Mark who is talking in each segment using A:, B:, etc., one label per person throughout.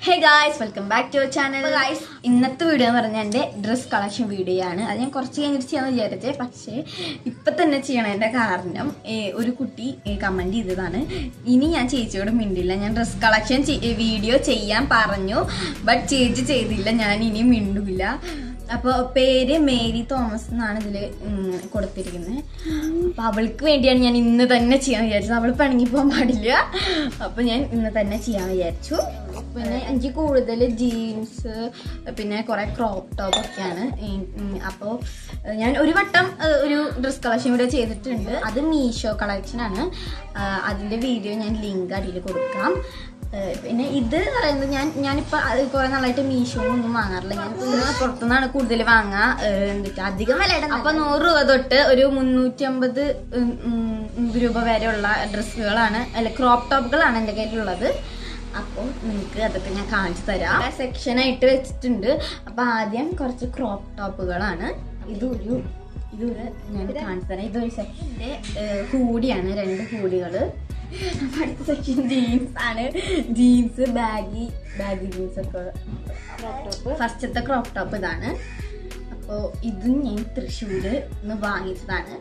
A: Hey guys welcome back to channel guys ഇന്നത്തെ video എന്ന് പറഞ്ഞാൽ എൻ്റെ ഡ്രസ് കളക്ഷൻ വീഡിയോ ആണ് അത് ഞാൻ കുറച്ച് കഴിഞ്ഞിട്ട് ചെയ്യാമെന്ന് വിചാരിച്ചേ പക്ഷേ ഇപ്പം തന്നെ ചെയ്യണതിൻ്റെ കാരണം ഏ, ഒരു കുട്ടി കമൻറ്റ് ചെയ്തതാണ് ഇനി ഞാൻ ചേച്ചിയോട് മിണ്ടില്ല ഞാൻ ഡ്രസ് കളക്ഷൻ വീഡിയോ ചെയ്യാൻ പറഞ്ഞു ബട്ട് ചേച്ചി ചെയ്തില്ല ഞാൻ ഇനി മിണ്ടില്ല അപ്പോൾ പേര് മേരി തോമസ് എന്നാണ് ഇതിൽ കൊടുത്തിരിക്കുന്നത് അപ്പോൾ അവൾക്ക് വേണ്ടിയാണ് ഞാൻ ഇന്ന് തന്നെ ചെയ്യാൻ വിചാരിച്ചത് അവൾ പിണങ്ങി പോകാൻ പാടില്ല അപ്പോൾ ഞാൻ ഇന്ന് തന്നെ ചെയ്യാൻ വിചാരിച്ചു പിന്നെ എനിക്ക് കൂടുതൽ ജീൻസ് പിന്നെ കുറേ ക്രോപ്പ് ടോപ്പ് ഒക്കെയാണ് അപ്പോൾ ഞാൻ ഒരു വട്ടം ഏഹ്, ഒരു ഡ്രസ് കളക്ഷൻ വീഡിയോ ചെയ്തിട്ടുണ്ട് അത് മീഷോ കളക്ഷനാണ് അതിൻ്റെ വീഡിയോ ഞാൻ ലിങ്ക് അടിയിൽ കൊടുക്കാം ഏഹ് പിന്നെ ഇത് പറയുന്നത് ഞാൻ ഞാനിപ്പോൾ കുറെ നാളായിട്ട് മീഷോ ഒന്നും വാങ്ങാറില്ല ഞാൻ കൂടുതൽ പുറത്തുനിന്നാണ് കൂടുതൽ വാങ്ങുക ഏഹ് എന്നിട്ട് അധികം വിലയുടെ അപ്പൊ നൂറ് രൂപ തൊട്ട് ഒരു മുന്നൂറ്റി അമ്പത് രൂപ വരെയുള്ള ഡ്രസ്സുകളാണ് അല്ല ക്രോപ്പ് ടോപ്പുകളാണ് എൻ്റെ കയ്യിലുള്ളത് അപ്പോൾ നിങ്ങൾക്ക് അതൊക്കെ ഞാൻ കാണിച്ചു തരാം സെക്ഷനായിട്ട് വെച്ചിട്ടുണ്ട് അപ്പോൾ ആദ്യം കുറച്ച് ക്രോപ്പ് ടോപ്പുകളാണ് ഇതൊരു ഇതൊരു ഞാൻ കാണിച്ചു തരാം ഇതൊരു സെക്ഷൻ്റെ ഹൂഡിയാണ് രണ്ട് ഹൂഡികൾ അടുത്ത സെക്ഷൻ ജീൻസ് ആണ് ജീൻസ് ബാഗി ബാഗി ജീൻസ് ഒക്കെ ഫസ്റ്റത്തെ ക്രോപ്പ് ടോപ്പ് ഇതാണ് അപ്പോൾ ഇതും ഞാൻ തൃശ്ശൂര് നിന്ന് വാങ്ങിച്ചതാണ്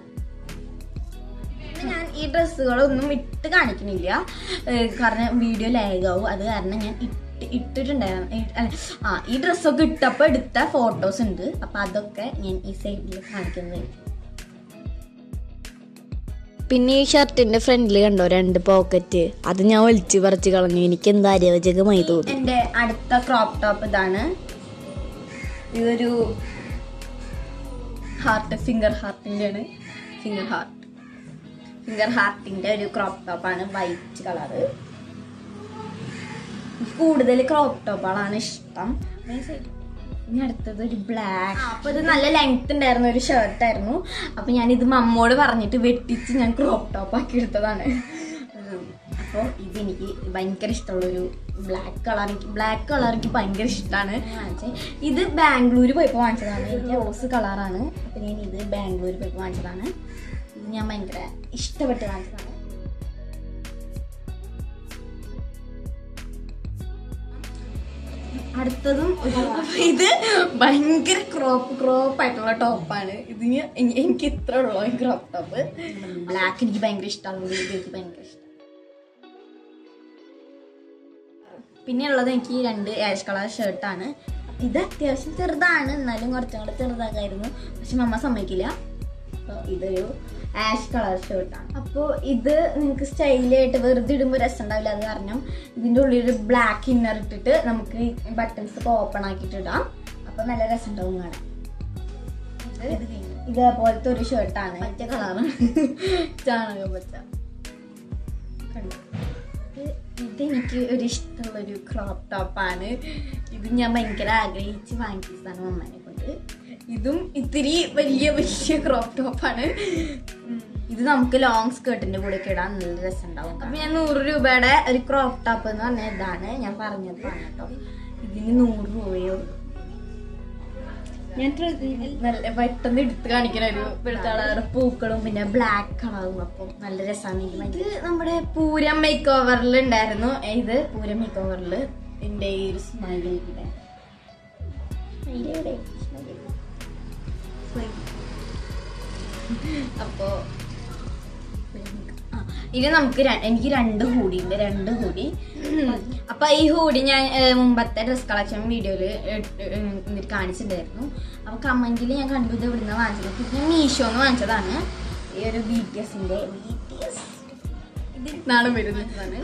A: ഞാൻ ഈ ഡ്രസ്സുകളൊന്നും ഇട്ട് കാണിക്കണില്ല ഏഹ് കാരണം വീഡിയോ ലാഗാവും അത് കാരണം ഞാൻ ഇട്ട് ഇട്ടിട്ടുണ്ടായിരുന്നു ഈ- അല്ല, ആ ഈ ഡ്രസ്സൊക്കെ ഇട്ടപ്പോൾ എടുത്ത ഫോട്ടോസ് ഉണ്ട് അപ്പം അതൊക്കെ ഞാൻ ഈ സൈഡിൽ കാണിക്കുന്നതായിരിക്കും
B: പിന്നെ ഈ ഷർട്ടിന്റെ ഫ്രണ്ടിൽ കണ്ടോ രണ്ട് പോക്കറ്റ് അത് ഞാൻ വലിച്ചു പറിച്ച് കളഞ്ഞു എനിക്ക് എന്താ അരോചകമായി തോന്നി
A: എന്റെ അടുത്ത ക്രോപ്പ് ടോപ്പ് ഇതാണ് ഇതൊരു ഹാർട്ട് ഫിംഗർ ഹാർട്ടിന്റെ ആണ് ഫിംഗർ ഹാർട്ട് ഫിംഗർ ഹാർട്ടിന്റെ ഒരു ക്രോപ്പ് ടോപ്പാണ് വൈറ്റ് കളറ് കൂടുതൽ ക്രോപ്പ് ടോപ്പുകളാണ് ഇഷ്ടം ഇനി അടുത്തത് ഒരു ബ്ലാക്ക് അപ്പൊ ഇത് നല്ല ലെങ്ത് ഉണ്ടായിരുന്ന ഒരു ഷർട്ട് ആയിരുന്നു അപ്പൊ ഞാൻ ഇത് മമ്മോട് പറഞ്ഞിട്ട് വെട്ടിച്ച് ഞാൻ ക്രോപ്പ് ടോപ്പ് ആക്കി എടുത്തതാണ് അപ്പോൾ ഇതെനിക്ക് ഭയങ്കര ഇഷ്ടമുള്ളൊരു ബ്ലാക്ക് കളർ എനിക്ക് ബ്ലാക്ക് കളർ എനിക്ക് ഭയങ്കര ഇഷ്ടമാണ് വാങ്ങിച്ചത് ഇത് ബാംഗ്ലൂർ പോയപ്പോൾ വാങ്ങിച്ചതാണ് എനിക്ക് റോസ് കളറാണ് അപ്പം ഞാൻ ഇത് ബാംഗ്ലൂർ പോയപ്പോൾ വാങ്ങിച്ചതാണ് ഇത് ഞാൻ ഭയങ്കര ഇഷ്ടപ്പെട്ട് വാങ്ങിച്ചതാണ് അടുത്തതും ഒരു ഇത് ഭയങ്കര ക്രോപ്പ് ക്രോപ്പ് ആയിട്ടുള്ള ടോപ്പാണ് ഇത് ഞാൻ- എനി- എനിക്ക് ഇത്ര ഉള്ളൂ ഈ ക്രോപ്പ് ടോപ്പ് ബ്ലാക്ക് എനിക്ക് ഭയങ്കര ഇഷ്ടമാണ് ഇത് എനിക്ക് ഭയങ്കര ഇഷ്ടം പിന്നെ ഉള്ളത് എനിക്ക് ഈ രണ്ട് ആഷ് കളർ ഷർട്ടാണ് ഇത് അത്യാവശ്യം ചെറുതാണ് എന്നാലും കുറച്ചും കൂടെ ചെറുതാക്കായിരുന്നു പക്ഷെ മമ്മ സമ്മതിക്കില്ല അപ്പോൾ ഇതൊരു ആഷ് കളർ ഷർട്ടാണ് അപ്പോൾ ഇത് നിങ്ങൾക്ക് സ്റ്റൈലായിട്ട് വെറുതെ ഇടുമ്പോൾ രസം ഉണ്ടാവില്ല അത് കാരണം ഇതിൻ്റെ ഉള്ളിൽ ഒരു ബ്ലാക്ക് ഇന്നർ ഇട്ടിട്ട് നമുക്ക് ബട്ടൺസ് ഒക്കെ ഓപ്പൺ ആക്കിയിട്ട് ഇടാം അപ്പോൾ നല്ല രസം ഉണ്ടാവും കാണാൻ ഇത് ഇതേപോലത്തെ ഒരു ഷർട്ടാണ് മറ്റേ കളറാണ് ചാണകം പച്ച കണ്ടോ ഇത് ഇതെനിക്ക് ഒരു ഇഷ്ടമുള്ള ഒരു ക്രോപ്പ് ടോപ്പാണ് ഇത് ഞാൻ ഭയങ്കര ആഗ്രഹിച്ച് വാങ്ങിച്ചതാണ് അമ്മനെ കൊണ്ട് ഇതും ഇത്തിരി വലിയ വലിയ ക്രോപ്പ് ടോപ്പാണ് ഇത് നമുക്ക് ലോങ് സ്കേർട്ടിന്റെ കൂടെ ഒക്കെ ഇടാൻ നല്ല രസം ഉണ്ടാവും അപ്പൊ ഞാൻ നൂറ് രൂപയുടെ ഒരു ക്രോപ്പ് ടോപ്പ് എന്ന് പറഞ്ഞ ഇതാണ് ഞാൻ പറഞ്ഞത് കേട്ടോ ഇതിന് നൂറ് രൂപയേ ഉള്ളൂ ഞാൻ ട്ര- നല്ല പെട്ടെന്ന് എടുത്ത് കാണിക്കുന്ന ഒരു വെളുത്ത കളർ പൂക്കളും പിന്നെ ബ്ലാക്ക് കളറും അപ്പം നല്ല രസമാണ് ഇത് ഭയങ്കര- ഇത് നമ്മുടെ പൂരം മേക്ക് ഓവറിൽ ഉണ്ടായിരുന്നു ഇത് പൂരം മേക്ക് ഓവറിൽ എൻ്റെ ഈ ഒരു സ്മൈലി ഇവിടെ സ്മൈലി എവിടെ? സ്മൈലി. സ്മൈലി. അപ്പോ ആ, ഇനി നമുക്ക് ര- എനിക്ക് രണ്ട് ഹൂഡി ഉണ്ട് രണ്ട് ഹൂഡി അപ്പൊ ഈ ഹൂഡി ഞാൻ ഏ, മുമ്പത്തെ ഡ്രസ് കളക്ഷൻ വീഡിയോയില് എന്നിട്ട് കാണിച്ചിട്ടുണ്ടായിരുന്നു അപ്പൊ കമന്റിൽ ഞാൻ കണ്ടു ഇത് ഇവിടുന്ന് വാങ്ങിച്ചത് ഇത് ഞാൻ മീഷോന്ന് വാങ്ങിച്ചതാണ് ഈ ഒരു ബി ടി എസിന്റെ ബി ടി എസ് ഇത് നാളെ വരുന്നതാണ്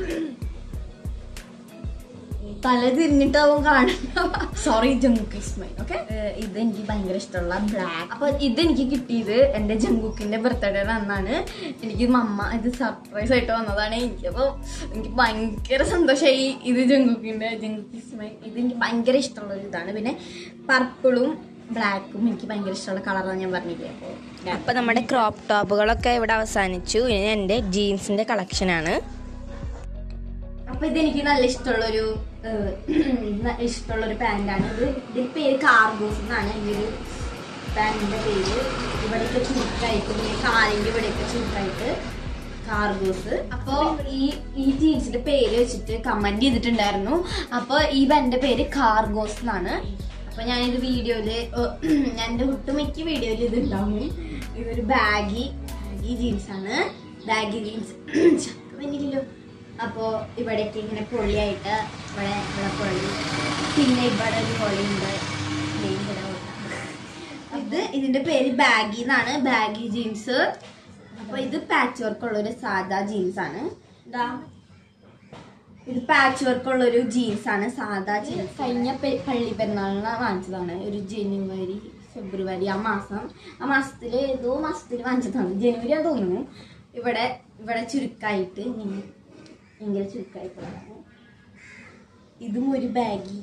A: തല തിരിഞ്ഞിട്ടാവും കാണുന്ന സോറി ജങ്കുക്ക് ഇസ്മൈൽ ഓക്കെ ഇത് എനിക്ക് ഭയങ്കര ഇഷ്ടമുള്ള ബ്ലാക്ക് അപ്പൊ ഇത് എനിക്ക് കിട്ടിയത് എന്റെ ജങ്കുക്കിന്റെ ബർത്ത്ഡേ അന്നാണ് എനിക്ക് മമ്മ ഇത് സർപ്രൈസ് ആയിട്ട് വന്നതാണ് എനിക്ക് അപ്പോൾ എനിക്ക് ഭയങ്കര സന്തോഷമായി ഇത് ജങ്കുക്കിന്റെ ജങ്കുക്ക് ഇസ്മൈൽ ഇത് എനിക്ക് ഭയങ്കര ഇഷ്ടമുള്ള ഒരു ഇതാണ് പിന്നെ പർപ്പിളും ബ്ലാക്കും എനിക്ക് ഭയങ്കര ഇഷ്ടമുള്ള കളറാണ് ഞാൻ പറഞ്ഞില്ലേ അപ്പോൾ
B: അപ്പൊ നമ്മുടെ ക്രോപ്പ് ടോപ്പുകളൊക്കെ ഇവിടെ അവസാനിച്ചു ഇനി എൻ്റെ ജീൻസിന്റെ കളക്ഷനാണ്
A: അപ്പൊ ഇതെനിക്ക് നല്ല ഇഷ്ടമുള്ളൊരു ഏഹ്, ന- ഇഷ്ടമുള്ളൊരു പാന്റാണ് ഇത് ഇതിന്റെ പേര് കാർഗോസ് എന്നാണ് ഈ ഒരു പാന്റിന്റെ പേര് ഇവിടെയൊക്കെ ചുരുക്കായിട്ട് പിന്നെ കാലിന്റെ ഇവിടെയൊക്കെ ചുരുക്കായിട്ട് കാർഗോസ് അപ്പോ ഈ ഈ ജീൻസിന്റെ പേര് വെച്ചിട്ട് കമന്റ് ചെയ്തിട്ടുണ്ടായിരുന്നു അപ്പൊ ഈ ബന്റെ പേര് കാർഗോസ് എന്നാണ് അപ്പൊ ഞാനിത് വീഡിയോയില് ഞാൻ എന്റെ ഒട്ടുമിക്ക വീഡിയോയിൽ ഇത് ഉണ്ടാവും ഇതൊരു ബാഗി ബാഗി ജീൻസ് ആണ് ബാഗി ജീൻസ് വന്നില്ലല്ലോ അപ്പോ ഇവിടേക്ക് ഇങ്ങനെ പൊളിയായിട്ട് ഇവിടെ ഇവിടെ പൊളി പിന്നെ ഇവിടെ ഒരു പൊളിയുണ്ട് ദേ ഇവിടെ ഒരു ഇത് ഇതിന്റെ പേര് ബാഗി എന്നാണ് ബാഗി ജീൻസ് അപ്പൊ ഇത് പാച്ച് വർക്ക് ഉള്ള ഒരു സാധാ ജീൻസ് ആണ് ഇതാ ഇത് പാച്ച് വർക്ക് ഉള്ള ഒരു ജീൻസ് ആണ് സാധാ ജീൻസ് കഴിഞ്ഞ പെ- പള്ളി പെരുന്നാളിന് വാങ്ങിച്ചതാണ് ഒരു ജനുവരി ഫെബ്രുവരി ആ മാസം ആ മാസത്തില് ഏതോ മാസത്തിൽ വാങ്ങിച്ചതാണ് ജനുവരി ആ തോന്നുന്നു ഇവിടെ ഇവിടെ ചുരുക്കായിട്ട് ഇങ്ങനെ ഭയങ്കര ചുരുക്കായിട്ടുള്ളതാണ് ഇതും ഒരു ബാഗി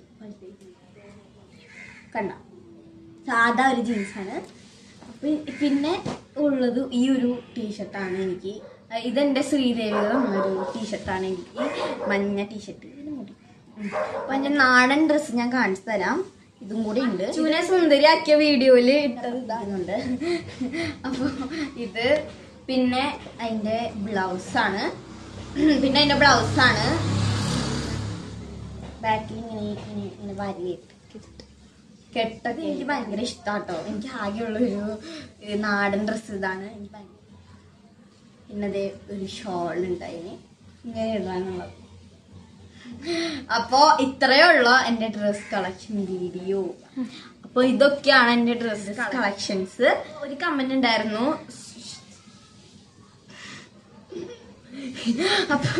A: കണ്ട സാധാ ഒരു ജീൻസാണ് പി- പിന്നെ ഉള്ളത് ഈ ഒരു ടീഷർട്ടാണ് എനിക്ക് അഹ് ഇതെന്റെ ശ്രീദേവിയുടെ ഒരു ടീഷർട്ടാണ് എനിക്ക് മഞ്ഞ ടീഷർട്ട് അപ്പൊ ഞാൻ നാടൻ ഡ്രസ്സ് ഞാൻ കാണിച്ചു തരാം ഇതും കൂടി ഉണ്ട് ചൂനെ സുന്ദരിയാക്കിയ വീഡിയോയില് ഇട്ടത് ഇതാകുന്നുണ്ട് അപ്പൊ ഇത് പിന്നെ അതിന്റെ ബ്ലൗസാണ് പിന്നെ അതിന്റെ ബ്ലൗസാണ് ബാക്കിൽ ഇങ്ങനെ ഇങ്ങനെ ഇങ്ങനെ വരയിട്ട് കെട്ടൊക്കെ എനിക്ക് ഭയങ്കര ഇഷ്ടാട്ടോ എനിക്ക് ആകെയുള്ള ഒരു ഏഹ്, നാടൻ ഡ്രസ്സ് ഇതാണ് എനിക്ക് ഭയങ്കര പിന്നെ ദേ ഒരു ഷോൾ ഉണ്ടായിന് ഇങ്ങനെ ഇടാനുള്ളത് അപ്പോ ഇത്രയേ ഉള്ളൂ എന്റെ ഡ്രസ് കളക്ഷൻ വീഡിയോ അപ്പൊ ഇതൊക്കെയാണ് എന്റെ ഡ്രസ് കളക്ഷൻസ് ഒരു കമന്റ് ഉണ്ടായിരുന്നു അപ്പൊ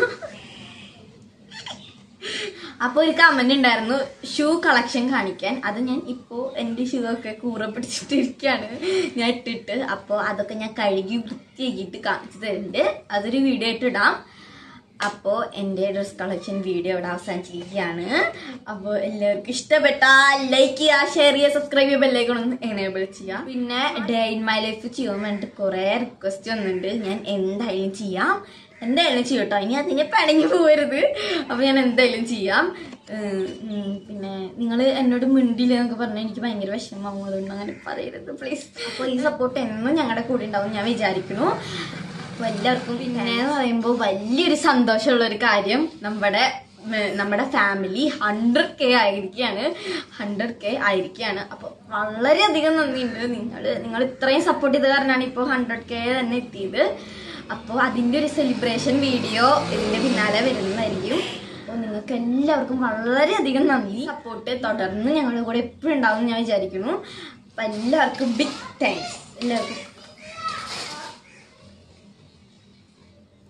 A: അപ്പൊ ഒരു കമന്റ് ഉണ്ടായിരുന്നു ഷൂ കളക്ഷൻ കാണിക്കാൻ അത് ഞാൻ ഇപ്പോ എന്റെ ഷൂ ഒക്കെ കൂറ പിടിച്ചിട്ടിരിക്കുകയാണ് ഞാൻ ഇട്ടിട്ട് അപ്പോൾ അതൊക്കെ ഞാൻ കഴുകി വൃത്തിയാക്കിയിട്ട് കാണിച്ചു തരുന്നുണ്ട് അതൊരു വീഡിയോ ആയിട്ട് ഇടാം അപ്പോൾ എൻ്റെ ഡ്രസ് കളക്ഷൻ വീഡിയോ ഇവിടെ അവസാനിച്ചിരിക്കുകയാണ് അപ്പോൾ എല്ലാവർക്കും ഇഷ്ടപ്പെട്ടാൽ ലൈക്ക് ചെയ്യുക ഷെയർ ചെയ്യുക സബ്സ്ക്രൈബ് ചെയ്യുക ബെല്ലൈക്കൺ എനേബിൾ ചെയ്യുക പിന്നെ ഡേ ഇൻ മൈ ലൈഫ് ചെയ്യാൻ വേണ്ടിയിട്ട് കുറേ റിക്വസ്റ്റ് വന്നിട്ടുണ്ട് ഞാൻ എന്തായാലും ചെയ്യാം എന്തായാലും ചെയ്യും കേട്ടോ ഇനി അതിനെ പിണങ്ങി പോകരുത് അപ്പോൾ ഞാൻ എന്തായാലും ചെയ്യാം ഉം, ഉം, പിന്നെ നിങ്ങൾ എന്നോട് മിണ്ടില്ല എന്നൊക്കെ പറഞ്ഞാൽ എനിക്ക് ഭയങ്കര വിഷമമാകും അതുകൊണ്ട് അങ്ങനെ പറയരുത് പ്ലീസ് അപ്പോൾ ഈ സപ്പോർട്ട് എന്നും ഞങ്ങളുടെ കൂടെ ഉണ്ടാവും ഞാൻ വിചാരിക്കുന്നു അപ്പോൾ എല്ലാവർക്കും പിന്നെ എന്ന് പറയുമ്പോൾ വലിയൊരു സന്തോഷമുള്ള ഒരു കാര്യം നമ്മുടെ ഉം, നമ്മുടെ ഫാമിലി ഹൺഡ്രഡ് കെ ആയിരിക്കുകയാണ് ഹൺഡ്രഡ് കെ ആയിരിക്കുകയാണ് അപ്പോൾ വളരെയധികം നന്ദിയുണ്ട് നിങ്ങൾ നിങ്ങൾ ഇത്രയും സപ്പോർട്ട് ചെയ്ത കാരണമാണ് ഇപ്പോൾ ഹൺഡ്രഡ് കെ തന്നെ എത്തിയത് അപ്പോൾ അതിൻ്റെ ഒരു സെലിബ്രേഷൻ വീഡിയോ ഇതിൻ്റെ പിന്നാലെ വരുന്നതായിരിക്കും അപ്പോൾ നിങ്ങൾക്ക് എല്ലാവർക്കും വളരെയധികം നന്ദി സപ്പോർട്ട് തുടർന്ന് ഞങ്ങളുടെ കൂടെ എപ്പോഴും ഉണ്ടാവും എന്ന് ഞാൻ വിചാരിക്കുന്നു അപ്പം എല്ലാവർക്കും ബിഗ് താങ്ക്സ് എല്ലാവർക്കും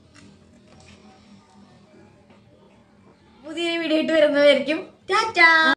A: പുതിയ വീഡിയോ ആയിട്ട് വരുന്നതായിരിക്കും ടാറ്റാ